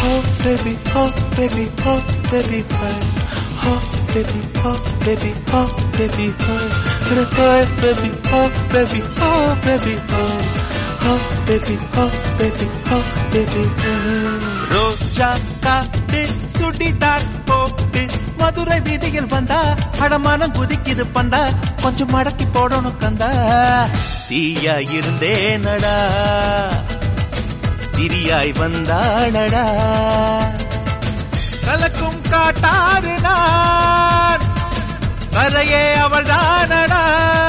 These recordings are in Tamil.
Oh baby, oh baby, oh baby, hi. Oh baby, oh baby, oh baby, hi. Hi baby, oh baby, oh baby, hi. Oh baby, oh baby, oh baby, hi. ரோஜா காட்டு சுடிதார் போட்டு மதுரை வீதியில் வந்தா அடமானம் குதிக்குது பண்டா கொஞ்சம் மடக்கி போடணும் கந்தா தீயா இருந்தேனடா திரியாய் வந்தாளடா கலக்கும் காட்டாறு நான் கரையே அவள் தானடா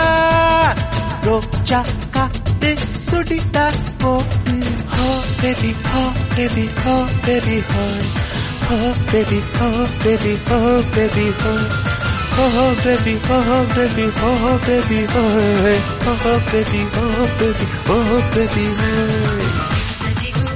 ரோஜா காட்டு சுடித்தா போட்டு ஹோ பேபி ஹோ பேபி ஹோ பேபி ஹோ ஹோ பேபி ஹோ பேபி ஹோ பேபி ஹோ Oh baby, oh baby, oh baby, oh oh baby, oh baby, oh baby, oh.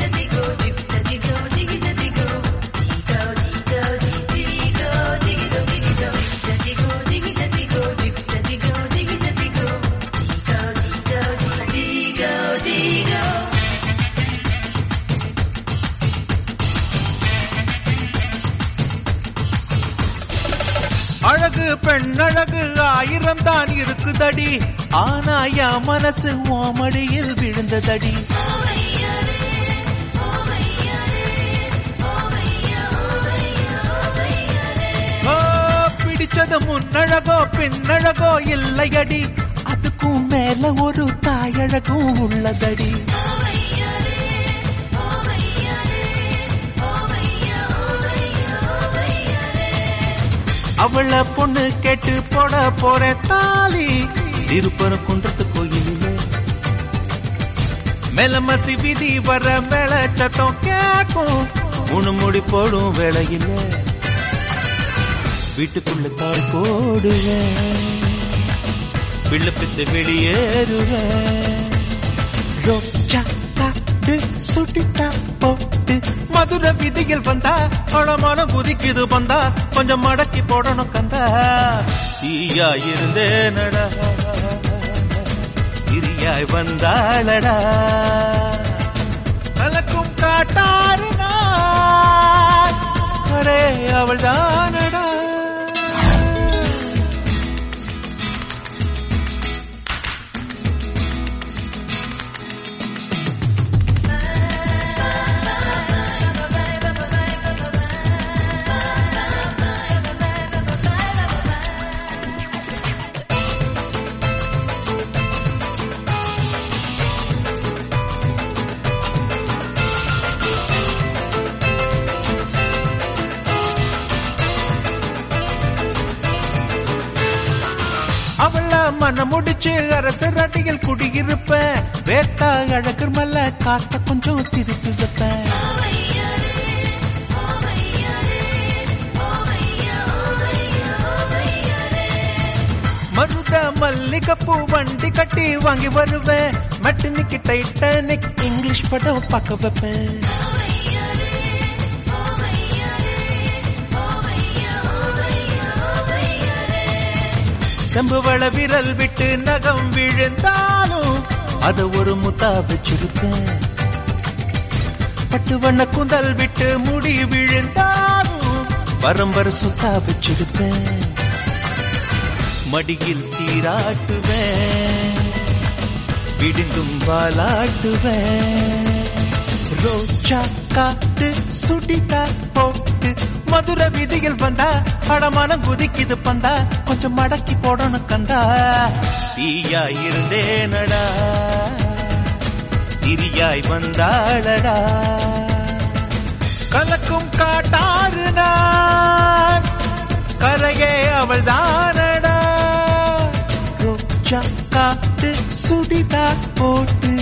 அழகு பெண் அழகு ஆயிரம் தான் இருக்குதடி ஆனா என் மனசு ஓமடியில் விழுந்ததடி ஓ, பிடிச்சது முன்னழகோ பின்னழகோ இல்லையடி அதுக்கும் மேல ஒரு தாயழகும் உள்ளதடி அவள பொண்ணு கேட்டு போட போற தாலி திருப்பர குன்றத்து கோயிலில் மெலமசி விதி வர மேல சத்தம் கேக்கும் உணு முடி போடும் வேளையில் வீட்டுக்குள்ள தாள் போடுவேன் பிள்ளை பித்து வெளியேறுவேன் ரோஜா காட்டு சுட்டிட்டா போட்டு மதுர விதியில் வந்தா பழமான குதிக்குது வந்தா கொஞ்சம் மடக்கி போடணும் கந்தா தீயா இருந்தேனடா திரியாய் வந்தாளடா கலக்கும் காட்டாறு நான் அரே அவள் தானடா அவள மன முடிச்சு அரசர் அடியில் குடியிருப்பேன் வேத்தா அழகர் மல்ல காத்த கொஞ்சம் திருப்பி வைப்பேன் மருத மல்லிகைப்பூ வண்டி கட்டி வாங்கி வருவேன் மெட்டனிக்கு டைட்டானிக் இங்கிலீஷ் படம் பார்க்க வைப்பேன் செம்புவள விரல் விட்டு நகம் விழுந்தாலும் அத ஒரு முத்தா வச்சிருப்பேன் பட்டு வண்ண குந்தல் விட்டு முடி விழுந்தாலும் வரம்பர சுத்தா வச்சிருப்பேன் மடியில் சீராட்டுவேன் விடுங்கும் வாலாட்டுவேன் ரோஜா காத்து சுடிதா போட்டு மதுர விதியில் வந்தா படமான குதிக்குது பந்தா கொஞ்சம் மடக்கி போடணும் கந்தா தீயா இருந்தேனடா திரியாய் வந்தாளடா கலக்கும் காட்டாறு நான் கரையே அவள் தானடா ரோஜா காத்து சுடிதா போட்டு